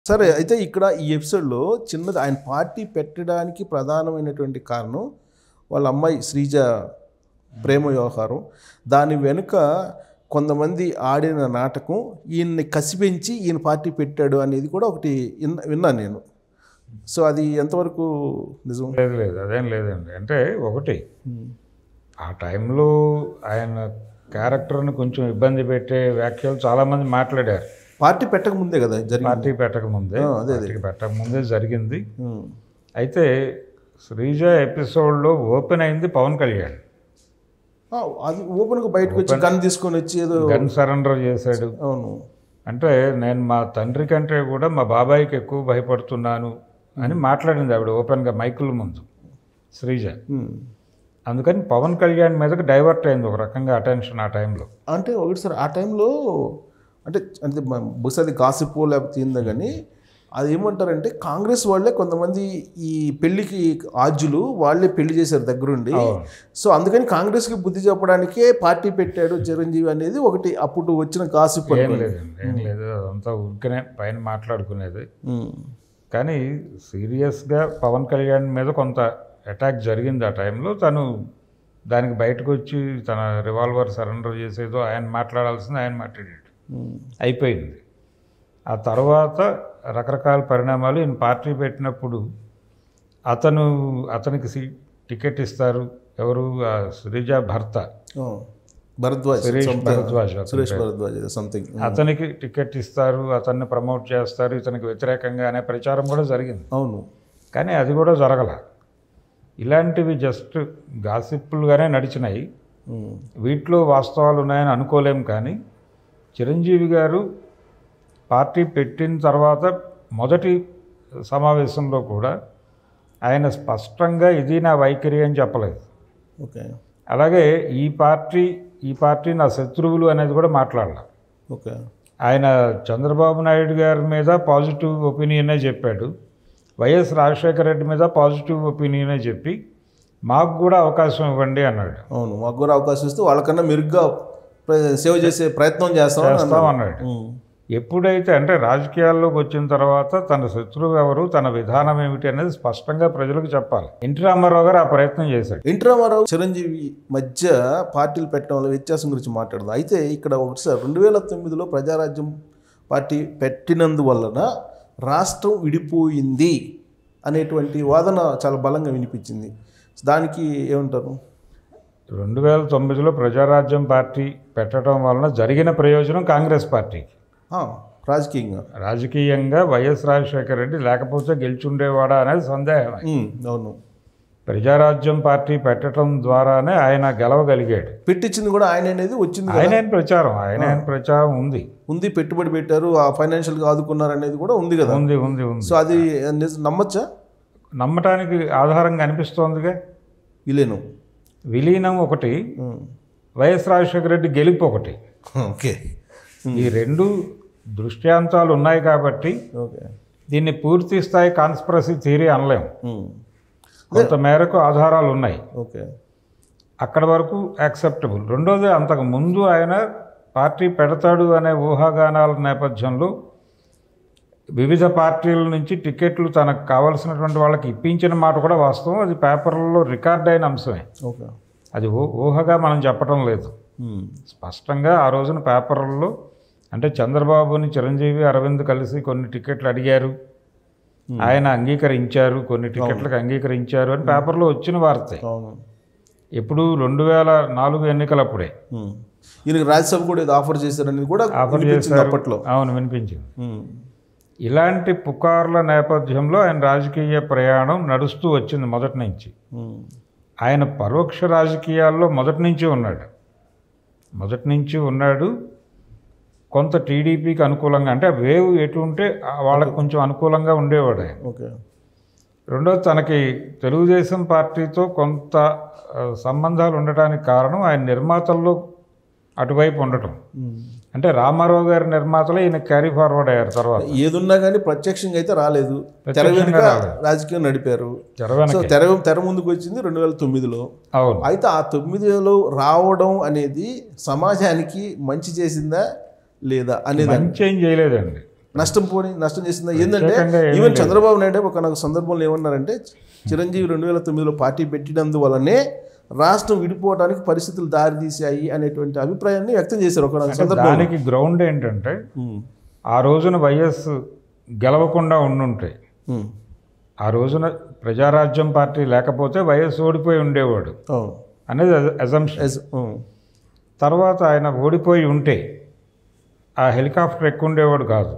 సరే అయితే ఇక్కడ ఈ ఎపిసోడ్లో చిన్నది ఆయన పార్టీ పెట్టడానికి ప్రధానమైనటువంటి కారణం వాళ్ళ అమ్మాయి శ్రీజ ప్రేమ వ్యవహారం దాని వెనుక కొంతమంది ఆడిన నాటకం ఈయన్ని కసిపెంచి ఈయన పార్టీ పెట్టాడు అనేది కూడా ఒకటి విన్న- విన్నాను నేను సో అది ఎంతవరకు నిజం లేదు లేదు అదేం లేదండి అంటే ఒకటి ఆ టైంలో ఆయన క్యారెక్టర్ని కొంచెం ఇబ్బంది పెట్టే వ్యాఖ్యలు చాలామంది మాట్లాడారు పార్టీ పెట్టక ముందే కదా జరిగింది పార్టీ పెట్టకముందే ఆ, అదే, అదే. పార్టీకి పెట్టకముందే జరిగింది ఉమ్. అయితే శ్రీజ ఎపిసోడ్లో ఓపెన్ అయింది పవన్ కళ్యాణ్ ఆ, అది ఓపెన్గా బయటకు వచ్చి గన్ తీసుకొని వచ్చి ఏదో గన్ సరెండర్ చేశాడు అవును అంటే నేను మా తండ్రి కంటే కూడా మా బాబాయికి ఎక్కువ భయపడుతున్నాను అని మాట్లాడింది ఆవిడ ఓపెన్గా మైకుల ముందు శ్రీజ ఉమ్. అందుకని పవన్ కళ్యాణ్ మీదకి డైవర్ట్ అయింది ఒక రకంగా అటెన్షన్ ఆ టైంలో అంటే ఒకటి సార్ ఆ టైంలో అంటే అంటే మ- బహుశా అది గాసిపో లేకపోతే ఏందో కానీ అది ఏమంటారంటే కాంగ్రెస్ వాళ్ళే కొంతమంది ఈ పెళ్లికి ఆజ్యులు వాళ్ళే పెళ్లి చేశారు దగ్గరుండి అవును. సో అందుకని కాంగ్రెస్కి బుద్ధి చెప్పడానికే పార్టీ పెట్టాడు చిరంజీవి అనేది ఒకటి అప్పుడు వచ్చిన గాసిప్ ఏం లేదండి ఏం లేదు అదంతా ఊరికనే పైన మాట్లాడుకునేది కానీ సీరియస్గా పవన్ కళ్యాణ్ మీద కొంత అటాక్ జరిగింది ఆ టైంలో తను దానికి బయటకు వచ్చి తన రివాల్వర్ సరెండర్ చేసేదో ఆయన మాట్లాడాల్సింది ఆయన మాట్లాడాడు అయిపోయింది ఆ తర్వాత రకరకాల పరిణామాలు ఈయన పార్టీ పెట్టినప్పుడు అతను అతనికి సీ టికెట్ ఇస్తారు ఎవరు ఆ శ్రీజ భర్త భరద్వాజ్ సురేష్ something. భరద్వాజ్ అతని సురేష్ పేరు. భరద్వాజ్ సంథింగ్ అతనికి టికెట్ ఇస్తారు అతన్ని ప్రమోట్ చేస్తారు ఇతనికి వ్యతిరేకంగా అనే ప్రచారం కూడా జరిగింది అవును కానీ అది కూడా జరగల ఇలాంటివి జస్ట్ గాసిప్పులుగానే నడిచినాయి ఉమ్. వీటిలో వాస్తవాలు ఉన్నాయని అనుకోలేం కానీ చిరంజీవి గారు పార్టీ పెట్టిన తర్వాత మొదటి సమావేశంలో కూడా ఆయన స్పష్టంగా ఇది నా వైఖరి అని చెప్పలేదు ఓకే అలాగే ఈ పార్టీ ఈ పార్టీ నా శత్రువులు అనేది కూడా మాట్లాడాల ఓకే ఆయన చంద్రబాబు నాయుడు గారి మీద పాజిటివ్ ఒపీనియనే చెప్పాడు వైఎస్ రాజశేఖర రెడ్డి మీద పాజిటివ్ ఒపీనియనే చెప్పి మాకు కూడా అవకాశం ఇవ్వండి అన్నాడు అవును మాకు కూడా అవకాశం ఇస్తే వాళ్ళకన్నా మెరుగ్గా ప్ర- సేవ చేసే ప్రయత్నం చేస్తామని చేస్తాం అన్నారు. అన్నాడు ఉమ్. ఎప్పుడైతే అంటే రాజకీయాల్లోకి వచ్చిన తర్వాత తన శత్రువు ఎవరు తన విధానం ఏమిటి అనేది స్పష్టంగా ప్రజలకు చెప్పాలి ఎన్టీ రామారావు గారు ఆ ప్రయత్నం చేశాడు ఎన్టీ రామారావు చిరంజీవి మధ్య పార్టీలు పెట్టడం వల్ల వ్యత్యాసం గురించి మాట్లాడదాం అయితే ఇక్కడ ఒకటి సార్ రెండు వేల తొమ్మిదిలో ప్రజారాజ్యం పార్టీ పెట్టినందువలన రాష్ట్రం విడిపోయింది అనేటువంటి వాదన చాలా బలంగా వినిపించింది దానికి ఏమంటారు రెండు వేల తొమ్మిదిలో ప్రజారాజ్యం పార్టీ పెట్టడం వలన జరిగిన ప్రయోజనం కాంగ్రెస్ పార్టీకి ఆ, రాజకీయంగా రాజకీయంగా వైఎస్ రాజశేఖర రెడ్డి లేకపోతే గెలిచుండేవాడా అనేది సందేహం ఉమ్, అవును ప్రజారాజ్యం పార్టీ పెట్టడం ద్వారానే ఆయన గెలవగలిగాడు పెట్టించింది కూడా ఆయన అనేది వచ్చింది కదా. ఆయన ఆయన ప్రచారం ఆయన ఆయన ప్రచారం ఉంది ఉంది పెట్టుబడి పెట్టారు ఆ ఫైనాన్షియల్గా ఆదుకున్నారు అనేది కూడా ఉంది కదా ఉంది ఉంది ఉంది సో అది నిజ- నమ్మచ్చా నమ్మటానికి ఆధారంగా అనిపిస్తోందిగా విలేను విలీనం ఒకటి ఉమ్. వైఎస్ రాజశేఖర రెడ్డి గెలుపు ఒకటి ఓకే ఈ రెండు దృష్ట్యాంతాలు ఉన్నాయి కాబట్టి ఓకే దీన్ని పూర్తి స్థాయి కాన్స్పరసీ థియరీ అనలేం ఉమ్. కొంత మేరకు ఆధారాలు ఉన్నాయి ఓకే అక్కడ వరకు యాక్సెప్టబుల్ రెండోది అంతకు ముందు ఆయన పార్టీ పెడతాడు అనే ఊహాగానాల నేపథ్యంలో వివిధ పార్టీల నుంచి టికెట్లు తనకు కావలసినటువంటి వాళ్ళకి ఇప్పించిన మాట కూడా వాస్తవం అది పేపర్లలో రికార్డ్ అయిన అంశమే ఓకే అది ఊ ఊహగా మనం చెప్పడం లేదు ఉమ్. స్పష్టంగా ఆ రోజున పేపర్లలో అంటే చంద్రబాబుని చిరంజీవి అరవింద్ కలిసి కొన్ని టికెట్లు అడిగారు ఆయన అంగీకరించారు కొన్ని టికెట్లకు అంగీకరించారు అని పేపర్లో వచ్చిన వార్తే అవును ఎప్పుడు రెండు వేల నాలుగు ఎన్నికలప్పుడే ఉమ్. ఈయనకి రాజ్యసభ కూడా ఏదో ఆఫర్ చేశారనేది కూడా ఆఫర్ వినిపించింది చేశారు అప్పట్లో అవును వినిపించింది ఉమ్. ఇలాంటి పుకార్ల నేపథ్యంలో ఆయన రాజకీయ ప్రయాణం నడుస్తూ వచ్చింది మొదటి నుంచి ఉమ్. ఆయన పరోక్ష రాజకీయాల్లో మొదటి నుంచి ఉన్నాడు మొదటి నుంచి ఉన్నాడు కొంత టీడీపీకి అనుకూలంగా అంటే ఆ వేవ్ ఎటు ఉంటే ఆ వాళ్ళకి కొంచెం అనుకూలంగా ఉండేవాడు ఆయన ఓకే రెండోది తనకి తెలుగుదేశం పార్టీతో కొంత ఆ, సంబంధాలు ఉండటానికి కారణం ఆయన నిర్మాతల్లో అటువైపు ఉండటం ఉమ్. అంటే రామారావు గారి నిర్మాతలే ఈయన క్యారీ ఫార్వర్డ్ అయ్యారు తర్వాత ఏదున్నా కానీ ప్రత్యక్షంగా అయితే రాలేదు తెర వెనుక రాజకీయం నడిపారు తెరవెనక సో తెర తెర ముందుకు వచ్చింది రెండు వేల తొమ్మిదిలో అవును అయితే ఆ తొమ్మిదిలో రావడం అనేది సమాజానికి మంచి చేసిందా లేదా అనేది మంచి ఏం చేయలేదండి నష్టం పోని నష్టం చేసిందా ఏంటంటే ప్రత్యేకంగా ఏమీ ఈవెన్ లేదు. చంద్రబాబు నాయుడు ఒక నాకు సందర్భంలో ఏమన్నారంటే చిరంజీవి రెండు వేల తొమ్మిదిలో పార్టీ పెట్టినందువల్లనే రాష్ట్రం విడిపోవడానికి పరిస్థితులు దారితీశాయి అనేటువంటి అభిప్రాయాన్ని వ్యక్తం చేశారు ఒక సందర్భంలో దానికి గ్రౌండ్ ఏంటంటే ఉమ్, ఆ రోజున వైఎస్ గెలవకుండా ఉండుంటాయి ఉమ్, ఆ రోజున ప్రజారాజ్యం పార్టీ లేకపోతే వైఎస్ ఓడిపోయి ఉండేవాడు అవును అనేది అజంప్షన్ As- ఉమ్, తర్వాత ఆయన ఓడిపోయి ఉంటే ఆ హెలికాప్టర్ ఎక్కువ ఉండేవాడు కాదు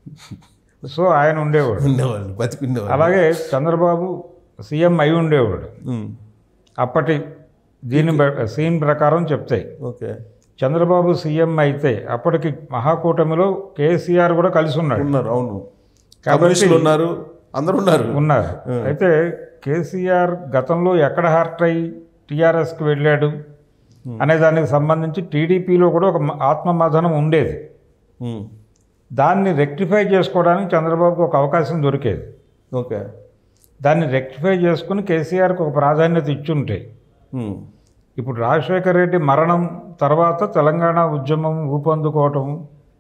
సో ఆయన ఉండేవాడు ఉండేవాళ్ళు బతికి ఉండేవాళ్ళు అలాగే చంద్రబాబు సీఎం అయి ఉండేవాడు ఉమ్, అప్పటి దీని ప్ర- సీన్ ప్రకారం చెప్తాయి ఓకే చంద్రబాబు సీఎం అయితే అప్పటికి మహాకూటమిలో కేసీఆర్ కూడా కలిసి ఉన్నాడు ఉన్నారు అవును కమ్యూనిస్టులు ఉన్నారు అందరు ఉన్నారు ఉన్నారు అయితే కేసీఆర్ గతంలో ఎక్కడ హార్ట్ అయ్యి టీఆర్ఎస్కి వెళ్ళాడు అనే దానికి సంబంధించి టీడీపీలో కూడా ఒక మ- ఆత్మమథనం ఉండేది ఉమ్, దాన్ని రెక్టిఫై చేసుకోవడానికి చంద్రబాబుకు ఒక అవకాశం దొరికేది ఓకే దాన్ని రెక్టిఫై చేసుకుని కేసీఆర్కి ఒక ప్రాధాన్యత ఇచ్చుంటే ఉమ్, ఇప్పుడు రాజశేఖర రెడ్డి మరణం తర్వాత తెలంగాణ ఉద్యమం ఊపందుకోవటము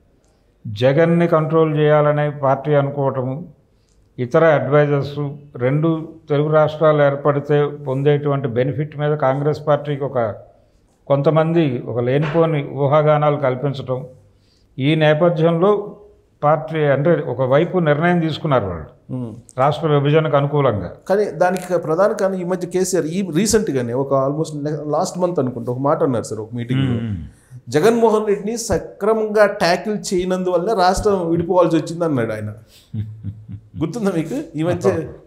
జగన్ని కంట్రోల్ చేయాలనే పార్టీ అనుకోవటము ఇతర అడ్వైజర్స్ రెండు తెలుగు రాష్ట్రాలు ఏర్పడితే పొందేటువంటి బెనిఫిట్ మీద కాంగ్రెస్ పార్టీకి ఒక కొంతమంది ఒక లేనిపోని ఊహాగానాలు కల్పించటం ఈ నేపథ్యంలో పార్టీ అంటే ఒకవైపు నిర్ణయం తీసుకున్నారు వాళ్ళు ఉమ్. రాష్ట్ర విభజనకు అనుకూలంగా కానీ దానికి ప్రధాన కారణం ఈ మధ్య కేసీఆర్ ఈ రీసెంట్గానే ఒక ఆల్మోస్ట్ లాస్ట్ మంత్ అనుకుంటా ఒక మాట అన్నారు సార్ ఒక మీటింగ్లో జగన్మోహన్ రెడ్డిని సక్రమంగా ట్యాకిల్ చేయనందువల్ల రాష్ట్రం విడిపోవాల్సి వచ్చింది అన్నాడు ఆయన గుర్తుందా మీకు ఈ మధ్య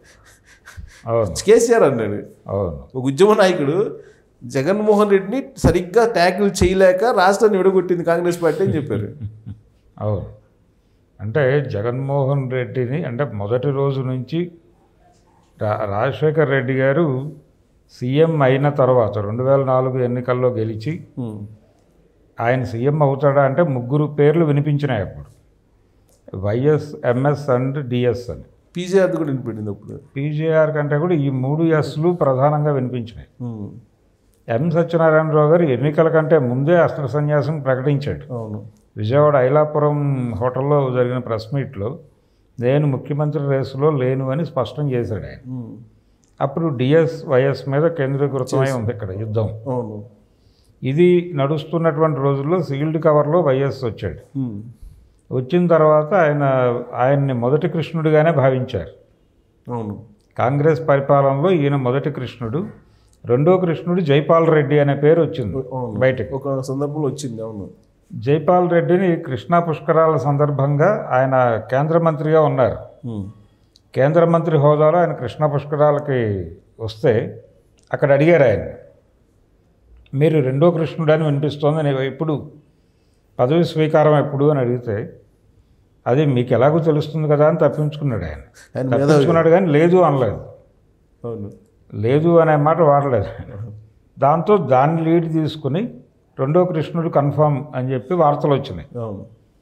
అవును కేసీఆర్ అన్నాడు అవును ఒక ఉద్యమ నాయకుడు జగన్మోహన్ రెడ్డిని సరిగ్గా ట్యాకిల్ చేయలేక రాష్ట్రాన్ని విడగొట్టింది కాంగ్రెస్ పార్టీ అని చెప్పారు అవును అంటే జగన్మోహన్ రెడ్డిని అంటే మొదటి రోజు నుంచి రా రాజశేఖర్ రెడ్డి గారు సీఎం అయిన తర్వాత రెండు వేల నాలుగు ఎన్నికల్లో గెలిచి ఉమ్, ఆయన సీఎం అవుతాడా అంటే ముగ్గురు పేర్లు వినిపించినాయి అప్పుడు వైఎస్ ఎంఎస్ అండ్ డిఎస్ అని పీజీఆర్ కూడా వినిపెట్టింది అప్పుడు పీజేఆర్ కంటే కూడా ఈ మూడు ఎస్లు ప్రధానంగా వినిపించినాయి ఉమ్, ఎం సత్యనారాయణరావు గారు ఎన్నికల కంటే ముందే అస్త్ర సన్యాసం ప్రకటించాడు అవును విజయవాడ ఐలాపురం హోటల్లో జరిగిన ప్రెస్ మీట్లో నేను ముఖ్యమంత్రి రేసులో లేను అని స్పష్టం చేశాడు ఆయన ఉమ్, అప్పుడు డిఎస్ వైఎస్ మీద కేంద్రీకృతమై ఉంది ఇక్కడ యుద్ధం అవును ఇది నడుస్తున్నటువంటి రోజుల్లో సీల్డ్ కవర్లో వైఎస్ వచ్చాడు ఉమ్, వచ్చిన తర్వాత ఆయన ఆయన్ని మొదటి కృష్ణుడిగానే భావించారు అవును కాంగ్రెస్ పరిపాలనలో ఈయన మొదటి కృష్ణుడు రెండో కృష్ణుడు జైపాల్ రెడ్డి అనే పేరు వచ్చింది అవును బయటకు ఒక సందర్భంలో వచ్చింది అవును జైపాల్ రెడ్డిని కృష్ణా పుష్కరాల సందర్భంగా ఆయన కేంద్ర మంత్రిగా ఉన్నారు ఉమ్, కేంద్ర మంత్రి హోదాలో ఆయన కృష్ణా పుష్కరాలకి వస్తే అక్కడ అడిగారు ఆయన మీరు రెండో కృష్ణుడు అని వినిపిస్తోంది నేను ఎప్పుడు పదవి స్వీకారం ఎప్పుడు అని అడిగితే అది మీకు ఎలాగో తెలుస్తుంది కదా అని తప్పించుకున్నాడు ఆయన ఆయన మీద తప్పించుకున్నాడు కానీ లేదు అనలేదు అవును లేదు అనే మాట వాడలేదు ఆయన దాంతో దాన్ని లీడ్ తీసుకుని రెండో కృష్ణుడు కన్ఫామ్ అని చెప్పి వార్తలు వచ్చినాయి అవును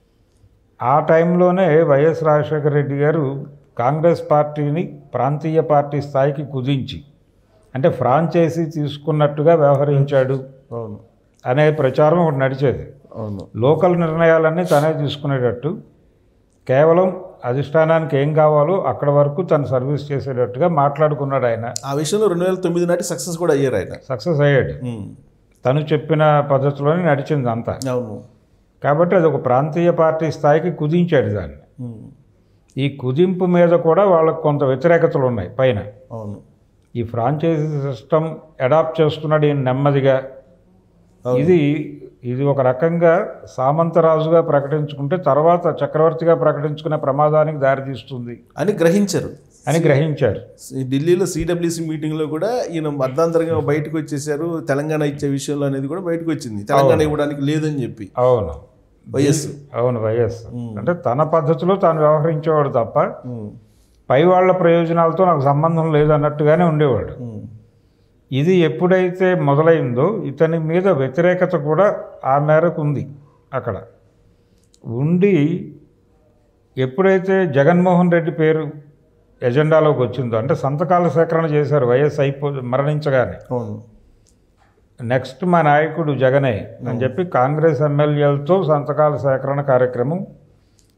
ఆ టైంలోనే వైఎస్ రాజశేఖర రెడ్డి గారు కాంగ్రెస్ పార్టీని ప్రాంతీయ పార్టీ స్థాయికి కుదించి అంటే ఫ్రాంచైజీ తీసుకున్నట్టుగా వ్యవహరించాడు అవును అనే ప్రచారం ఒకటి నడిచేది అవును లోకల్ నిర్ణయాలన్నీ తనే తీసుకునేటట్టు కేవలం అధిష్టానానికి ఏం కావాలో అక్కడ వరకు తను సర్వీస్ చేసేటట్టుగా మాట్లాడుకున్నాడు ఆయన ఆ విషయంలో రెండు వేల తొమ్మిది నాటి సక్సెస్ కూడా అయ్యారు ఆయన సక్సెస్ అయ్యాడు ఉమ్, తను చెప్పిన పద్ధతిలోనే నడిచింది అంతా అవును కాబట్టి అది ఒక ప్రాంతీయ పార్టీ స్థాయికి కుదించాడు దాన్ని ఉమ్, ఈ కుదింపు మీద కూడా వాళ్ళకు కొంత వ్యతిరేకతలు ఉన్నాయి పైన అవును ఈ ఫ్రాంచైజీ సిస్టమ్ అడాప్ట్ చేస్తున్నాడు ఈయన నెమ్మదిగా అవును. ఇది ఇది ఒక రకంగా సామంతరాజుగా ప్రకటించుకుంటే తర్వాత చక్రవర్తిగా ప్రకటించుకునే ప్రమాదానికి దారితీస్తుంది అని గ్రహించారు అని గ్రహించారు ఈ ఢిల్లీలో సిడబ్ల్యూసి మీటింగ్లో కూడా ఈయన అర్ధాంతరంగా బయటకు వచ్చేసారు తెలంగాణ ఇచ్చే విషయంలో అనేది కూడా బయటకు వచ్చింది తెలంగాణ ఇవ్వడానికి లేదని చెప్పి అవును వైఎస్ అవును వైఎస్ అంటే తన పద్ధతిలో తాను వ్యవహరించేవాడు తప్ప ఉమ్, పై వాళ్ళ ప్రయోజనాలతో నాకు సంబంధం లేదు అన్నట్టుగానే ఉండేవాడు ఉమ్, ఇది ఎప్పుడైతే మొదలైందో ఇతని మీద వ్యతిరేకత కూడా ఆ మేరకు ఉంది అక్కడ ఉండి ఎప్పుడైతే జగన్మోహన్ రెడ్డి పేరు ఎజెండాలోకి వచ్చిందో అంటే సంతకాల సేకరణ చేశారు వైఎస్ అయిపో మరణించగానే అవును నెక్స్ట్ మా నాయకుడు జగనే అని చెప్పి కాంగ్రెస్ ఎమ్మెల్యేలతో సంతకాల సేకరణ కార్యక్రమం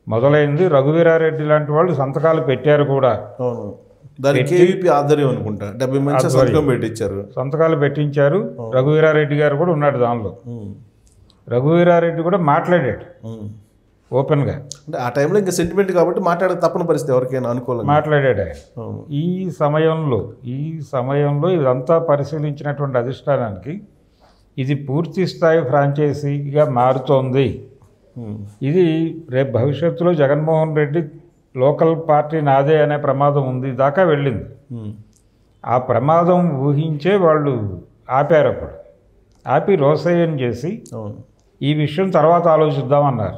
మొదలైంది రఘువీరారెడ్డి లాంటి వాళ్ళు సంతకాలు పెట్టారు కూడా అవును దానికి కేవీపీ ఆధ్వర్యం అనుకుంటా డెబ్బై మంది సంతకం పెట్టించారు సంతకాలు పెట్టించారు రఘువీరారెడ్డి గారు కూడా ఉన్నాడు దానిలో ఉమ్. రఘువీరారెడ్డి కూడా మాట్లాడాడు ఉమ్. ఓపెన్గా అంటే ఆ టైంలో ఇంకా సెంటిమెంట్ కాబట్టి మాట్లాడే తప్పని పరిస్థితి ఎవరికైనా అనుకూలంగా మాట్లాడాడు ఆయన అవును ఈ సమయంలో ఈ సమయంలో ఇదంతా పరిశీలించినటువంటి అధిష్టానానికి ఇది పూర్తి స్థాయి ఫ్రాంచైజీగా మారుతోంది ఉమ్. ఇది రేపు భవిష్యత్తులో జగన్మోహన్ రెడ్డి లోకల్ పార్టీ నాదే అనే ప్రమాదం ఉంది దాకా వెళ్ళింది ఉమ్. ఆ ప్రమాదం ఊహించే వాళ్ళు ఆపారు అప్పుడు ఆపి రోసయ్యం చేసి అవును ఈ విషయం తర్వాత ఆలోచిద్దామన్నారు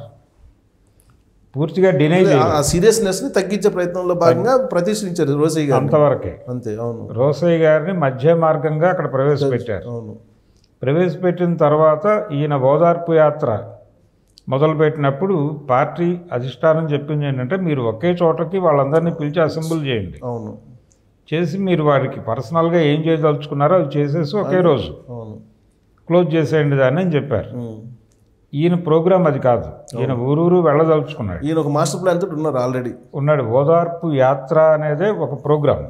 పూర్తిగా డినై ఆ- ఆ సీరియస్నెస్ ని తగ్గించే ప్రయత్నంలో భాగంగా ప్రతిష్ఠించారు రోజయ్య గారు అంతవరకే అంతే అవును రోసయ్య గారిని మధ్య మార్గంగా అక్కడ ప్రవేశపెట్టారు అవును ప్రవేశపెట్టిన తర్వాత ఈయన ఓదార్పు యాత్ర మొదలుపెట్టినప్పుడు పార్టీ అధిష్టానం చెప్పింది ఏంటంటే మీరు ఒకే చోటకి వాళ్ళందరినీ పిలిచి అసెంబ్ల్ చేయండి అవును చేసి మీరు వారికి పర్సనల్గా ఏం చేయదలుచుకున్నారో అవి చేసేసి ఒకే రోజు అవును క్లోజ్ చేసేయండి దాన్ని అని చెప్పారు ఉమ్. ఈయన ప్రోగ్రాం అది కాదు ఈయన ఊరూరు వెళ్ళదలుచుకున్నాడు ఈయన ఒక మాస్టర్ ప్లాన్ తోటి ఉన్నారు ఆల్రెడీ ఉన్నాడు ఓదార్పు యాత్ర అనేదే ఒక ప్రోగ్రాం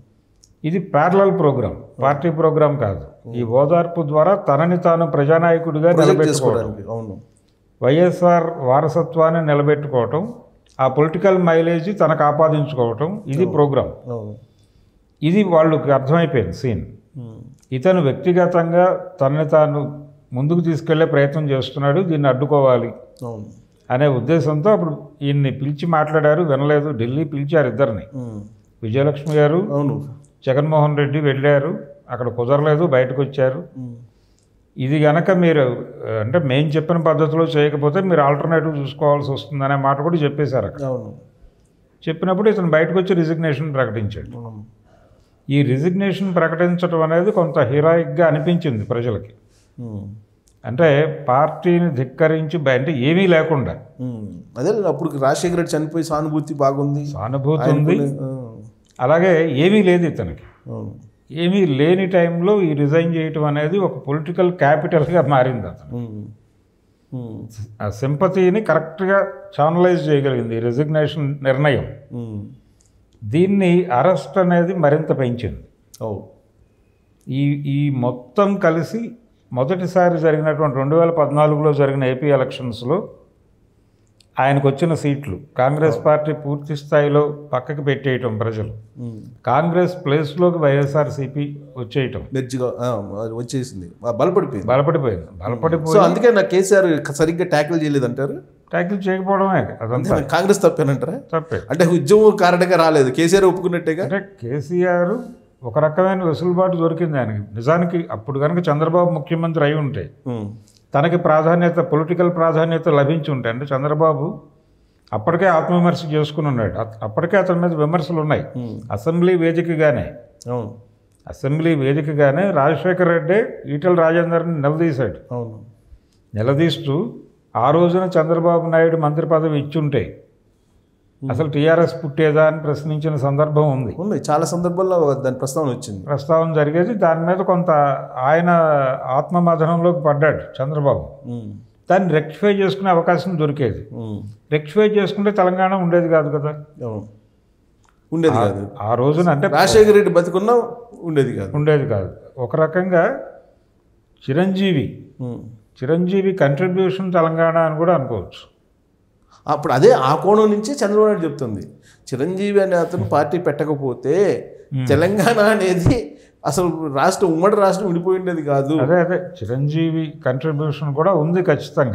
ఇది ప్యారలల్ ప్రోగ్రాం పార్టీ ప్రోగ్రాం కాదు ఈ ఓదార్పు ద్వారా తనని తాను ప్రజానాయకుడిగా ప్రొజెక్ట్ నిలబెట్టుకోవడం చేసుకోవడానికి అవును వైఎస్ఆర్ వారసత్వాన్ని నిలబెట్టుకోవటం ఆ పొలిటికల్ మైలేజ్ తనకు ఆపాదించుకోవటం ఇది ప్రోగ్రాం అవును ఇది వాళ్ళకి అర్థమైపోయింది సీన్ ఉమ్. ఇతను వ్యక్తిగతంగా తనని తాను ముందుకు తీసుకెళ్లే ప్రయత్నం చేస్తున్నాడు దీన్ని అడ్డుకోవాలి అవును అనే ఉద్దేశంతో అప్పుడు ఈయన్ని పిలిచి మాట్లాడారు వినలేదు ఢిల్లీ పిలిచారు ఇద్దరిని ఉమ్. విజయలక్ష్మి గారు అవును జగన్మోహన్ రెడ్డి వెళ్ళారు అక్కడ కుదరలేదు బయటకు వచ్చారు ఉమ్. ఇది గనక మీరు ఆ, అంటే మేము చెప్పిన పద్ధతిలో చేయకపోతే మీరు ఆల్టర్నేటివ్ చూసుకోవాల్సి వస్తుందనే మాట కూడా చెప్పేశారు అక్కడ అవును చెప్పినప్పుడు ఇతను బయటకు వచ్చి రిజిగ్నేషన్ ప్రకటించాడు అవును. ఈ రిజిగ్నేషన్ ప్రకటించడం అనేది కొంత హీరాయిక్గా అనిపించింది ప్రజలకి ఉమ్. అంటే పార్టీని ధిక్కరించి బయ- అంటే ఏమీ లేకుండా ఉమ్. అదే అప్పుడు రాజశేఖర రెడ్డి చనిపోయి సానుభూతి బాగుంది సానుభూతి ఉంది ఆ. అలాగే ఏమీ లేదు ఇతనికి అవును ఏమీ లేని టైంలో ఈ రిజైన్ చేయటం అనేది ఒక పొలిటికల్ క్యాపిటల్గా మారింది అతను ఉమ్. ఉమ్. ఆ సింపతిని కరెక్ట్గా ఛానలైజ్ చేయగలిగింది ఈ రిజిగ్నేషన్ నిర్ణయం ఉమ్. దీన్ని అరెస్ట్ అనేది మరింత పెంచింది ఓ ఈ ఈ మొత్తం కలిసి మొదటిసారి జరిగినటువంటి రెండు వేల పద్నాలుగులో జరిగిన ఏపీ ఎలక్షన్స్లో ఆయనకు వచ్చిన సీట్లు కాంగ్రెస్ పార్టీ పూర్తి స్థాయిలో పక్కకి పెట్టేయటం ప్రజలు ఉమ్. కాంగ్రెస్ ప్లేస్లోకి వైఎస్ఆర్సీపీ వచ్చేయటం మెర్జిగా ఆ, అది వచ్చేసింది ఆ, బలపడిపోయింది బలపడిపోయింది సో బలపడిపోయి అందుకే నా కేసీఆర్ సరిగ్గా ట్యాకిల్ చేయలేదంటారు ట్యాకిల్ చేయకపోవడమే అదంతా కాంగ్రెస్ తప్పేనంటారా తప్పే అంటే ఉద్యమం కారణంగా రాలేదు కేసీఆర్ ఒప్పుకున్నట్టేగా అంటే కేసీఆర్ ఒక రకమైన వెసులుబాటు దొరికింది ఆయనకి నిజానికి అప్పుడు కనుక చంద్రబాబు ముఖ్యమంత్రి అయి ఉంటే ఉమ్. తనకి ప్రాధాన్యత పొలిటికల్ ప్రాధాన్యత లభించి ఉంటే అంటే చంద్రబాబు అప్పటికే ఆత్మవిమర్శ చేసుకుని ఉన్నాడు అత- అప్పటికే అతని మీద విమర్శలు ఉన్నాయి ఉమ్. అసెంబ్లీ వేదికగానే అవును అసెంబ్లీ వేదికగానే రాజశేఖర రెడ్డి ఈటల రాజేందర్ని నిలదీశాడు అవును నిలదీస్తూ ఆ రోజున చంద్రబాబు నాయుడు మంత్రి పదవి ఇచ్చుంటే అసలు టీఆర్ఎస్ పుట్టేదా అని ప్రశ్నించిన సందర్భం ఉంది ఉన్నాయి చాలా సందర్భాల్లో దాని ప్రస్తావన వచ్చింది ప్రస్తావన జరిగేది దాని మీద కొంత ఆయన ఆత్మమథనంలోకి పడ్డాడు చంద్రబాబు ఉమ్. దాన్ని రెక్టిఫై చేసుకునే అవకాశం దొరికేది ఉమ్. రెక్టిఫై చేసుకుంటే తెలంగాణ ఉండేది కాదు కదా అవును ఉండేది కాదు ఆ రోజున అంటే రాజశేఖర రెడ్డి బతికున్నా ఉండేది కాదు ఉండేది కాదు ఒక రకంగా చిరంజీవి ఉమ్. చిరంజీవి కంట్రిబ్యూషన్ తెలంగాణ అని కూడా అనుకోవచ్చు అప్పుడు అదే ఆ కోణం నుంచి చంద్రబాబు నాయుడు చెప్తుంది చిరంజీవి అనే అతను పార్టీ పెట్టకపోతే తెలంగాణ అనేది అసలు రాష్ట్రం ఉమ్మడి రాష్ట్రం విడిపోయి ఉండేది కాదు అదే అదే చిరంజీవి కంట్రిబ్యూషన్ కూడా ఉంది ఖచ్చితంగా